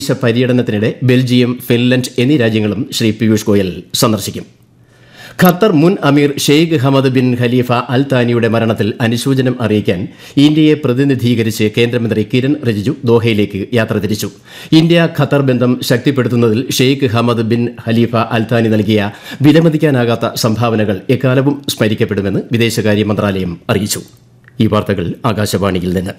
വിദേശ പര്യടനത്തിനിടെ Belgium Finland എന്നീ രാജ്യങ്ങളും ശ്രീ പീയൂഷ് ഗോയൽ സന്ദർശിക്കും ഖത്തർ മുൻ അമീർ Sheikh Hamad bin Khalifa al താനിയുടെ മരണത്തിൽ അനുശോചനം അറിയിക്കാൻ ഇന്ത്യയെ പ്രതിനിധീകരിച്ച് കേന്ദ്രമന്ത്രി കിരൺ റിജിജു ദോഹയിലേക്ക് യാത്ര തിരിച്ചു ഇന്ത്യ ഖത്തർ ബന്ധം ശക്തിപ്പെടുത്തുന്നതിൽ Sheikh Hamad bin Khalifa al Thani നൽകിയ വിലമതിക്കാനാകാത്ത സംഭാവനകൾ എക്കാലവും സ്മരിക്കപ്പെടുമെന്ന് വിദേശകാര്യ മന്ത്രാലയം അറിയിച്ചു ഈ വാർത്തകൾ ആകാശവാണിയിൽ നിന്ന്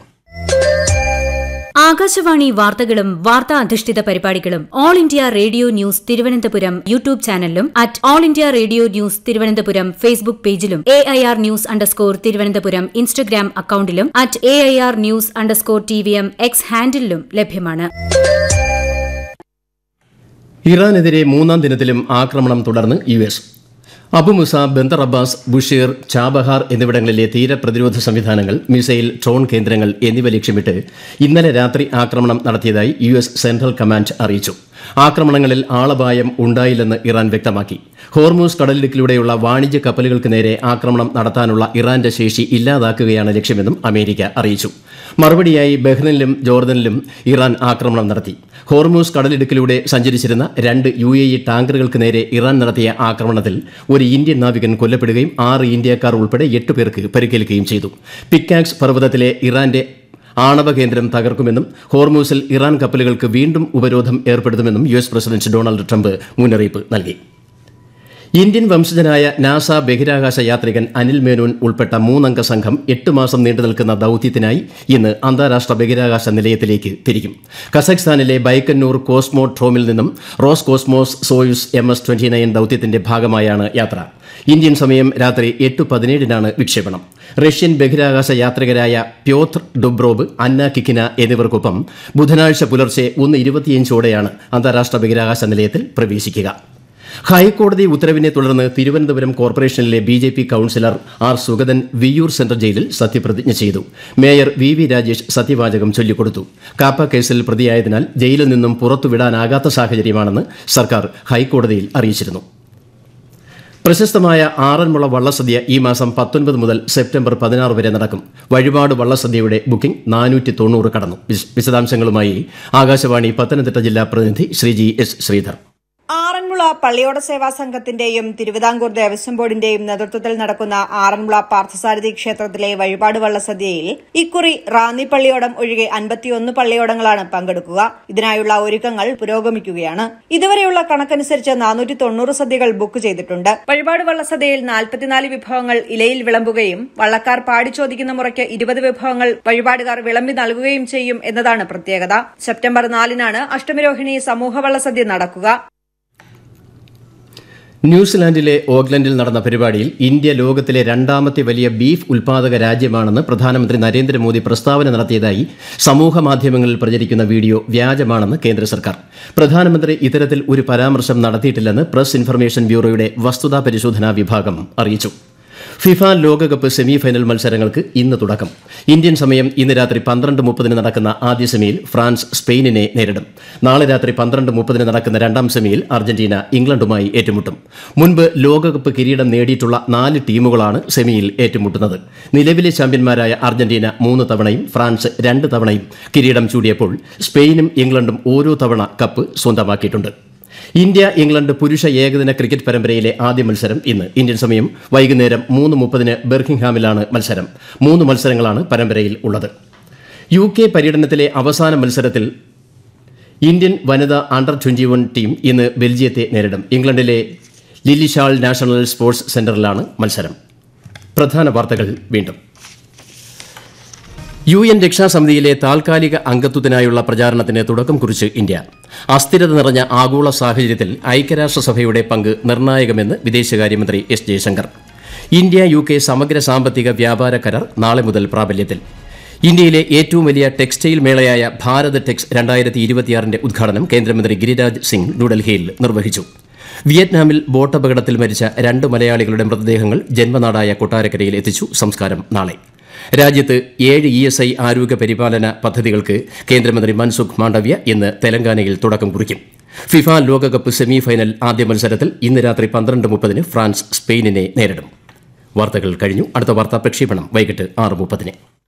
ആകാശവാണി വാർത്തകളും വാർത്താ അധിഷ്ഠിത പരിപാടികളും All India Radio News Thiruvananthapuram YouTube ചാനലിലും at All India Radio News Thiruvananthapuram Facebook പേജിലും A I R news underscore Thiruvananthapuram Instagram അക്കൌണ്ടിലും at A I R news underscore T V M X ഹാൻഡിലും ലഭ്യമാണ് ഇറാനെതിരെ മൂന്നാം ദിനത്തിലും ആക്രമണം തുടർന്ന് U S Abu Musa Bandar Abbas Bushehr Chabahar എന്നിവിടങ്ങളിലെ തീരപ്രതിരോധ സംവിധാനങ്ങൾ മിസൈൽ ഡ്രോൺ കേന്ദ്രങ്ങൾ എന്നിവ ലക്ഷ്യമിട്ട് ഇന്നലെ രാത്രി ആക്രമണം നടത്തിയതായി യു എസ് സെൻട്രൽ കമാൻഡ് അറിയിച്ചു ആക്രമണങ്ങളിൽ ആളപായം ഉണ്ടായില്ലെന്ന് ഇറാൻ വ്യക്തമാക്കി ഹോർമൂസ് കടലിടുക്കിലൂടെയുള്ള വാണിജ്യ കപ്പലുകൾക്ക് നേരെ ആക്രമണം നടത്താനുള്ള ഇറാന്റെ ശേഷി ഇല്ലാതാക്കുകയാണ് ലക്ഷ്യമെന്നും അമേരിക്ക അറിയിച്ചു മറുപടിയായി ബഹ്റിനിലും ജോർദനിലും ഇറാൻ ആക്രമണം നടത്തി ഹോർമൂസ് കടലിടുക്കിലൂടെ സഞ്ചരിച്ചിരുന്ന രണ്ട് യു എ ഇ ടാങ്കറുകൾക്ക് നേരെ ഇറാൻ നടത്തിയ ആക്രമണത്തിൽ ഒരു ഇന്ത്യൻ നാവികൻ കൊല്ലപ്പെടുകയും ആറ് ഇന്ത്യക്കാർ ഉൾപ്പെടെ എട്ട് പേർക്ക് പരിക്കേൽക്കുകയും ചെയ്തു പിക്കാക്സ് പർവ്വതത്തിലെ ഇറാന്റെ ആണവ കേന്ദ്രം തകർക്കുമെന്നും ഹോർമൂസിൽ ഇറാൻ കപ്പലുകൾക്ക് വീണ്ടും ഉപരോധം ഏർപ്പെടുത്തുമെന്നും U S president Donald Trump മുന്നറിയിപ്പ് നൽകി ഇന്ത്യൻ വംശജനായ നാസ ബഹിരാകാശ യാത്രികൻ അനിൽ മേനോൻ ഉൾപ്പെട്ട മൂന്നംഗ സംഘം എട്ട് മാസം നീണ്ടു നിൽക്കുന്ന ദൌത്യത്തിനായി ഇന്ന് അന്താരാഷ്ട്ര ബഹിരാകാശ നിലയത്തിലേക്ക് തിരിക്കും കസഖ്സ്ഥാനിലെ ബൈക്കന്നൂർ കോസ്മോട്രോമിൽ നിന്നും Roscosmos Soyuz M S twenty nine ദൌത്യത്തിന്റെ ഭാഗമായാണ് യാത്ര ഇന്ത്യൻ സമയം രാത്രി എട്ട് പതിനേഴിനാണ് വിക്ഷേപണം റഷ്യൻ ബഹിരാകാശ യാത്രികരായ പ്യോത്ർ ഡുബ്രോബ് അന്ന കിക്കിന എന്നിവർക്കൊപ്പം ബുധനാഴ്ച പുലർച്ചെ ഒന്ന് ഇരുപത്തിയഞ്ചോടെയാണ് അന്താരാഷ്ട്ര ബഹിരാകാശ നിലയത്തിൽ പ്രവേശിക്കുക ഹൈക്കോടതി ഉത്തരവിനെ തുടർന്ന് തിരുവനന്തപുരം കോർപ്പറേഷനിലെ B J P councillor R Sugathan Viyyur central ജയിലിൽ സത്യപ്രതിജ്ഞ ചെയ്തു മേയർ വി വി രാജേഷ് സത്യവാചകം ചൊല്ലിക്കൊടുത്തു കാപ്പ കേസിൽ പ്രതിയായതിനാൽ ജയിലിൽ നിന്നും പുറത്തുവിടാനാകാത്ത സാഹചര്യമാണെന്ന് സർക്കാർ ഹൈക്കോടതിയിൽ അറിയിച്ചിരുന്നു പ്രശസ്തമായ ആറന്മുള വള്ളസദ്യ ഈ മാസം പത്തൊൻപത് മുതൽ സെപ്റ്റംബർ പതിനാറ് വരെ നടക്കും വഴിപാട് വള്ളസദ്യയുടെ ബുക്കിംഗ് നാനൂറ്റി തൊണ്ണൂറ് കടന്നു വിശ- വിശദാംശങ്ങളുമായി ആകാശവാണി പത്തനംതിട്ട ജില്ലാ പ്രതിനിധി ശ്രീജി എസ് ശ്രീധർ ആറന്മുള പള്ളിയോട സേവാ സംഘത്തിന്റെയും തിരുവിതാംകൂർ ദേവസ്വം ബോർഡിന്റെയും നേതൃത്വത്തിൽ നടക്കുന്ന ആറന്മുള പാർത്ഥസാരഥി ക്ഷേത്രത്തിലെ വഴിപാട് വള്ളസദ്യയിൽ ഇക്കുറി റാന്നി പള്ളിയോടം ഒഴികെ അൻപത്തിയൊന്ന് പള്ളിയോടങ്ങളാണ് പങ്കെടുക്കുക ഇതിനായുള്ള ഒരുക്കങ്ങൾ പുരോഗമിക്കുകയാണ് ഇതുവരെയുള്ള കണക്കനുസരിച്ച് നാനൂറ്റി തൊണ്ണൂറ് സദ്യകൾ ബുക്ക് ചെയ്തിട്ടുണ്ട് വഴിപാട് വള്ളസദ്യയിൽ നാൽപ്പത്തിനാല് വിഭവങ്ങൾ ഇലയിൽ വിളമ്പുകയും വള്ളക്കാർ പാടി ചോദിക്കുന്ന മുറയ്ക്ക് ഇരുപത് വിഭവങ്ങൾ വഴിപാടുകാർ വിളമ്പി നൽകുകയും ചെയ്യും എന്നതാണ് പ്രത്യേകത സെപ്റ്റംബർ നാലിനാണ് അഷ്ടമിരോഹിണി സമൂഹ വള്ളസദ്യ നടക്കുക ന്യൂസിലാൻഡിലെ ഓക്ലൻഡിൽ നടന്ന പരിപാടിയിൽ ഇന്ത്യ ലോകത്തിലെ രണ്ടാമത്തെ വലിയ ബീഫ് ഉൽപാദക രാജ്യമാണെന്ന് പ്രധാനമന്ത്രി നരേന്ദ്രമോദി പ്രസ്താവന നടത്തിയതായി സമൂഹ മാധ്യമങ്ങളിൽ പ്രചരിക്കുന്ന വീഡിയോ വ്യാജമാണെന്ന് കേന്ദ്ര സർക്കാർ പ്രധാനമന്ത്രി ഇത്തരത്തിൽ ഒരു പരാമർശം നടത്തിയിട്ടില്ലെന്ന് പ്രസ് ഇൻഫർമേഷൻ ബ്യൂറോയുടെ വസ്തുതാ പരിശോധനാ വിഭാഗം അറിയിച്ചു ഫിഫ ലോകകപ്പ് സെമി ഫൈനൽ മത്സരങ്ങൾക്ക് ഇന്ന് തുടക്കം ഇന്ത്യൻ സമയം ഇന്ന് രാത്രി പന്ത്രണ്ട് മുപ്പതിന് നടക്കുന്ന ആദ്യ സെമിയിൽ ഫ്രാൻസ് സ്പെയിനിനെ നേരിടും നാളെ രാത്രി പന്ത്രണ്ട് മുപ്പതിന് നടക്കുന്ന രണ്ടാം സെമിയിൽ അർജന്റീന ഇംഗ്ലണ്ടുമായി ഏറ്റുമുട്ടും മുൻപ് ലോകകപ്പ് കിരീടം നേടിയിട്ടുള്ള നാല് ടീമുകളാണ് സെമിയിൽ ഏറ്റുമുട്ടുന്നത് നിലവിലെ ചാമ്പ്യന്മാരായ അർജന്റീന മൂന്ന് തവണയും ഫ്രാൻസ് രണ്ട് തവണയും കിരീടം ചൂടിയപ്പോൾ സ്പെയിനും ഇംഗ്ലണ്ടും ഓരോ തവണ കപ്പ് സ്വന്തമാക്കിയിട്ടുണ്ട് ഇന്ത്യ ഇംഗ്ലണ്ട് പുരുഷ ഏകദിന ക്രിക്കറ്റ് പരമ്പരയിലെ ആദ്യ മത്സരം ഇന്ന് ഇന്ത്യൻ സമയം വൈകുന്നേരം മൂന്ന് മുപ്പതിന് ബെർക്കിംഗ്ഹാമിലാണ് മത്സരം മൂന്ന് മത്സരങ്ങളാണ് പരമ്പരയിൽ ഉള്ളത് യു കെ പര്യടനത്തിലെ അവസാന മത്സരത്തിൽ ഇന്ത്യൻ വനിതാ അണ്ടർ ട്വന്റി വൺ ടീം ഇന്ന് ബെൽജിയത്തെ നേരിടും ഇംഗ്ലണ്ടിലെ ലില്ലിഷാൾ നാഷണൽ സ്പോർട്സ് സെന്ററിലാണ് മത്സരം പ്രധാന വാർത്തകൾ വീണ്ടും യു എൻ രക്ഷാസമിതിയിലെ താൽക്കാലിക അംഗത്വത്തിനായുള്ള പ്രചാരണത്തിന് തുടക്കം കുറിച്ച് ഇന്ത്യ അസ്ഥിരത നിറഞ്ഞ ആഗോള സാഹചര്യത്തിൽ ഐക്യരാഷ്ട്രസഭയുടെ പങ്ക് നിർണായകമെന്ന് വിദേശകാര്യമന്ത്രി S Jaishankar India U K സമഗ്ര സാമ്പത്തിക വ്യാപാര കരാർ നാളെ മുതൽ പ്രാബല്യത്തിൽ ഇന്ത്യയിലെ ഏറ്റവും വലിയ ടെക്സ്റ്റൈൽ മേളയായ ഭാരത് ടെക്സ് രണ്ടായിരത്തി ഇരുപത്തിയാറിന്റെ ഉദ്ഘാടനം കേന്ദ്രമന്ത്രി ഗിരിരാജ് സിംഗ് ന്യൂഡൽഹിയിൽ നിർവഹിച്ചു വിയറ്റ്നാമിൽ ബോട്ടപകടത്തിൽ മരിച്ച രണ്ട് മലയാളികളുടെ മൃതദേഹങ്ങൾ ജന്മനാടായ കൊട്ടാരക്കരയിൽ എത്തിച്ചു സംസ്കാരം നാളെ രാജ്യത്ത് ഏഴ് ഇ എസ് ഐ ആരോഗ്യ പരിപാലന പദ്ധതികൾക്ക് കേന്ദ്രമന്ത്രി മൻസുഖ് മാണ്ഡവ്യ ഇന്ന് തെലങ്കാനയിൽ തുടക്കം കുറിക്കും ഫിഫ ലോകകപ്പ് സെമി ഫൈനൽ ആദ്യ മത്സരത്തിൽ ഇന്ന് രാത്രി പന്ത്രണ്ട് മുപ്പതിന് ഫ്രാൻസ് സ്പെയിനിനെ നേരിടും വാർത്തകൾ കഴിഞ്ഞു അടുത്ത വാർത്താ പ്രക്ഷേപണം വൈകിട്ട് ആറ് മുപ്പതിന്